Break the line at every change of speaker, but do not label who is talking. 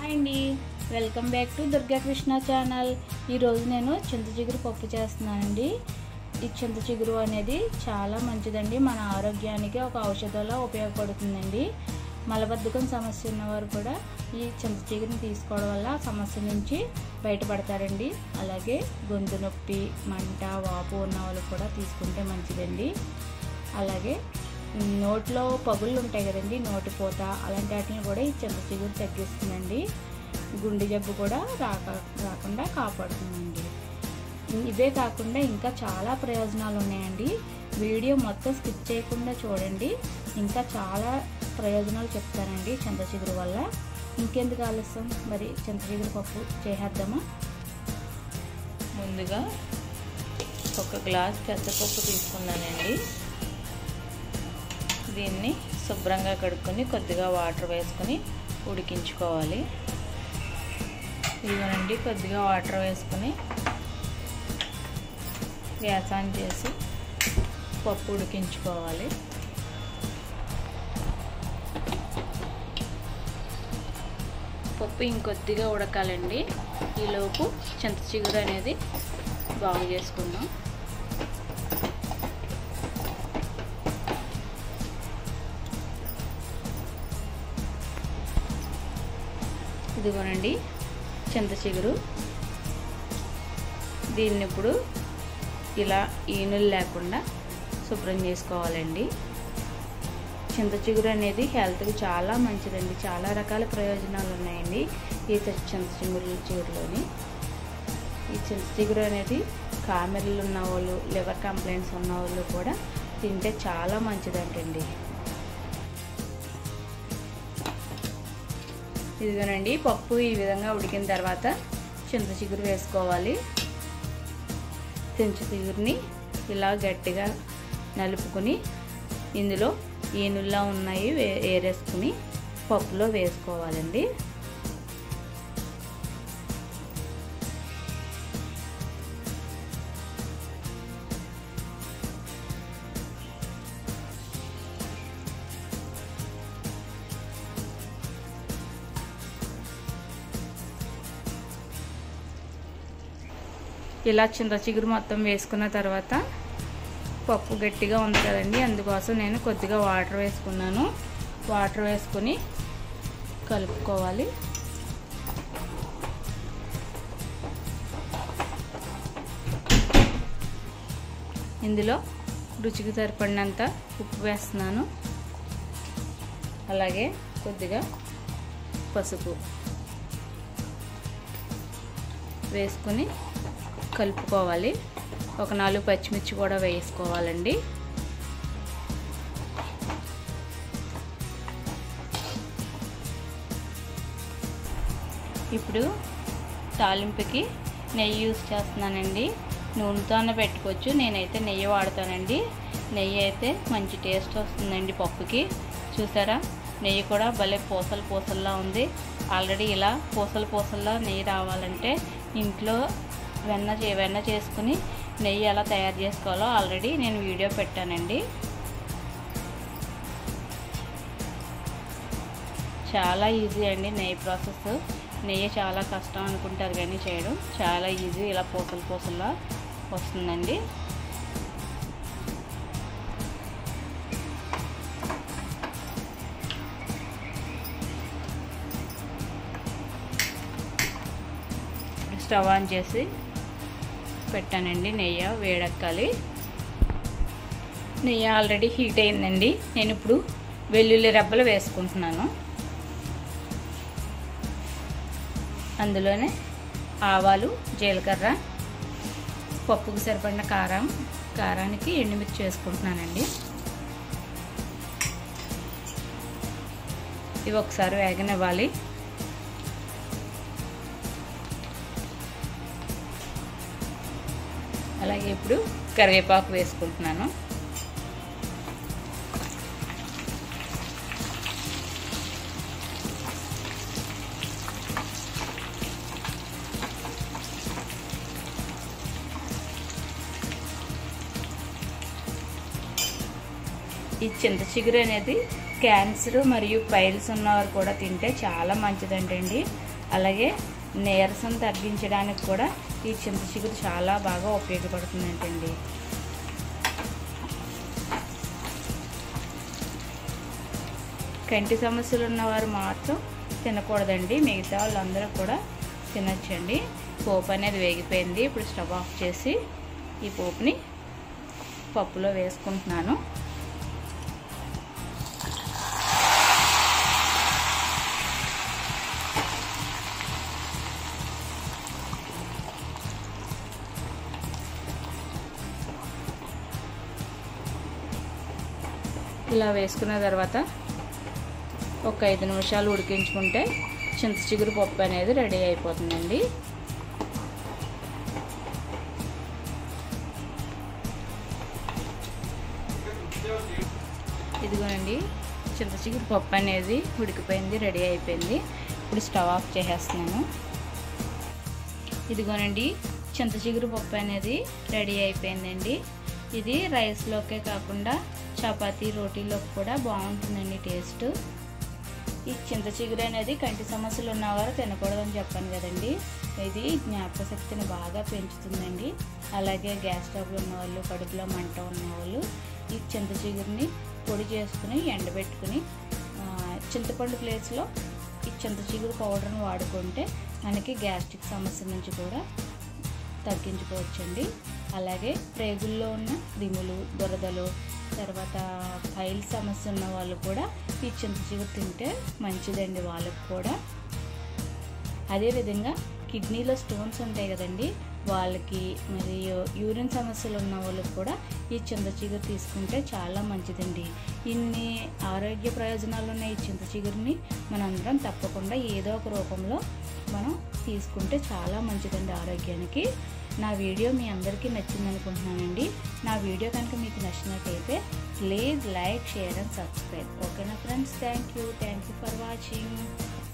hi అండి welcome back to Durga Krishna channel ఈరోజు నేను చింత చిగురు పప్పు చేస్తున్నానండి ఈ చింత చిగురు అనేది చాలా మంచిదండి మన ఆరోగ్యానికి ఒక ఔషధంలా ఉపయోగపడుతుందండి మలబద్ధకం సమస్య ఉన్నవారు కూడా ఈ చింత చిగురుని తీసుకోవడం వల్ల ఆ సమస్య నుంచి బయటపడతారండి అలాగే గొంతు నొప్పి మంట వాపు ఉన్న వాళ్ళు కూడా తీసుకుంటే మంచిదండి అలాగే నోట్లో పగుళ్ళు ఉంటాయి కదండి నోటి పూత అలాంటి వాటిని కూడా ఈ చింత చిగురు తగ్గిస్తుందండి గుండె జబ్బు కూడా రాక రాకుండా కాపాడుతుందండి ఇవే కాకుండా ఇంకా చాలా ప్రయోజనాలు ఉన్నాయండి వీడియో మొత్తం స్కిప్ చేయకుండా చూడండి ఇంకా చాలా ప్రయోజనాలు చెప్తానండి చింత చిగురు వల్ల ఇంకెందుకు ఆలస్యం మరి చింత చిగురు పప్పు చేసేద్దామా
ముందుగా ఒక గ్లాస్ పెసరపప్పు తీసుకున్నానండి దీన్ని శుభ్రంగా కడుక్కొని కొద్దిగా వాటర్ వేసుకొని ఉడికించుకోవాలి ఇదిగోనండి కొద్దిగా వాటర్ వేసుకొని గ్యాస్ ఆన్ చేసి పప్పు ఉడికించుకోవాలి పప్పు ఇంకొద్దిగా ఉడకాలండి ఈలోపు చింత చిగురు అనేది బాగు చేసుకుందాం ఇదిగోనండి చింత చిగురు దీన్ని ఇప్పుడు ఇలా ఈనులు లేకుండా శుభ్రం చేసుకోవాలండి చింత చిగురు అనేది హెల్త్కి చాలా మంచిదండి చాలా రకాల ప్రయోజనాలు ఉన్నాయండి ఈ చింత చిగురు చిగురులోని ఈ చింత చిగురు అనేది కామెరలు ఉన్న వాళ్ళు లివర్ కంప్లైంట్స్ ఉన్న వాళ్ళు కూడా తింటే చాలా మంచిదంటండి ఇదిగోనండి పప్పు ఈ విధంగా ఉడికిన తర్వాత చింత చిగురు వేసుకోవాలి చింత చిగురిని ఇలా గట్టిగా నలుపుకొని ఇందులో ఈనుల్లా ఉన్నాయి ఏరేసుకుని పప్పులో వేసుకోవాలండి ఇలా చింత చిగురు మొత్తం వేసుకున్న తర్వాత పప్పు గట్టిగా ఉంది కదండి అందుకోసం నేను కొద్దిగా వాటర్ వేసుకున్నాను వాటర్ వేసుకొని కలుపుకోవాలి ఇందులో రుచికి సరిపడినంత ఉప్పు వేస్తున్నాను అలాగే కొద్దిగా పసుపు వేసుకొని కలుపుకోవాలి ఒక నాలుగు పచ్చిమిర్చి కూడా వేసుకోవాలండి ఇప్పుడు తాలింపుకి నెయ్యి యూస్ చేస్తున్నానండి నూనెతోనే పెట్టుకోవచ్చు నేనైతే నెయ్యి వాడతానండి నెయ్యి అయితే మంచి టేస్ట్ వస్తుందండి పప్పుకి చూసారా నెయ్యి కూడా భలే పూసలు పూసల్లా ఉంది ఆల్రెడీ ఇలా పూసలు పూసల్లా నెయ్యి రావాలంటే ఇంట్లో వెన్న వెన్న చేసుకుని నెయ్యి ఎలా తయారు చేసుకోవాలో ఆల్రెడీ నేను వీడియో పెట్టానండి చాలా ఈజీ అండి నెయ్యి ప్రాసెస్ నెయ్యి చాలా కష్టం అనుకుంటారు కానీ చేయడం చాలా ఈజీ ఇలా పూసలు పూసల్లా వస్తుందండి స్టవ్ ఆన్ చేసి పెట్టానండి నెయ్యి వేడెక్కాలి నెయ్యి ఆల్రెడీ హీట్ అయిందండి నేను ఇప్పుడు వెల్లుల్లి రెబ్బలు వేసుకుంటున్నాను అందులోనే ఆవాలు జీలకర్ర పప్పుకు సరిపడిన కారం కారానికి ఎండుమిర్చి వేసుకుంటున్నానండి ఇవి ఒకసారి వేగనివ్వాలి అలాగే ఇప్పుడు కరివేపాకు వేసుకుంటున్నాను ఈ చింత చిగురు అనేది క్యాన్సర్ మరియు పైల్స్ ఉన్నవారు కూడా తింటే చాలా మంచిదంటండి అలాగే నీరసం తగ్గించడానికి కూడా ఈ చింత చిగురు చాలా బాగా ఉపయోగపడుతుందంటండి కంటి సమస్యలు ఉన్నవారు మాత్రం తినకూడదండి మిగతా వాళ్ళందరూ కూడా తినచ్చండి పోపు అనేది వేగిపోయింది ఇప్పుడు స్టవ్ ఆఫ్ చేసి ఈ పోపుని పప్పులో వేసుకుంటున్నాను ఇలా వేసుకున్న తర్వాత ఒక ఐదు నిమిషాలు ఉడికించుకుంటే చింత చిగురు పప్పు అనేది రెడీ అయిపోతుందండి ఇదిగోనండి చింత చిగురు పప్పు అనేది ఉడికిపోయింది రెడీ అయిపోయింది ఇప్పుడు స్టవ్ ఆఫ్ చేసేస్తున్నాను ఇదిగోనండి చింత చిగురు పప్పు అనేది రెడీ అయిపోయిందండి ఇది రైస్లోకే కాకుండా చపాతీ రోటీలోకి కూడా బాగుంటుందండి టేస్ట్ ఈ చింత చిగురు అనేది కంటి సమస్యలు ఉన్నవారు తినకూడదని చెప్పాను కదండి ఇది జ్ఞాపక శక్తిని బాగా పెంచుతుందండి అలాగే గ్యాస్ స్టవ్ ఉన్న వాళ్ళు కడుపులో మంట ఉన్నవాళ్ళు ఈ చింత చిగురిని పొడి చేసుకుని ఎండబెట్టుకుని చింతపండు ప్లేస్లో ఈ చింత చిగురు పౌడర్ని వాడుకుంటే మనకి గ్యాస్ట్రిక్ సమస్య నుంచి కూడా తగ్గించుకోవచ్చండి అలాగే ప్రేగుల్లో ఉన్న క్రిములు దురదలు తర్వాత ఫైల్ సమస్య ఉన్న వాళ్ళు కూడా ఈ చింత చిగురు తింటే మంచిదండి వాళ్ళకి కూడా అదేవిధంగా కిడ్నీలో స్టోన్స్ ఉంటాయి కదండి వాళ్ళకి మరియు యూరిన్ సమస్యలు ఉన్న వాళ్ళకి కూడా ఈ చింత చిగురు తీసుకుంటే చాలా మంచిదండి ఇన్ని ఆరోగ్య ప్రయోజనాలు ఉన్న ఈ చింత చిగురిని మనందరం తప్పకుండా ఏదో ఒక రూపంలో మనం తీసుకుంటే చాలా మంచిదండి ఆరోగ్యానికి నా వీడియో మీ అందరికీ నచ్చింది అనుకుంటున్నానండి నా వీడియో కనుక మీకు నచ్చినట్టయితే please like share and subscribe ఓకేనా friends thank you thank you for watching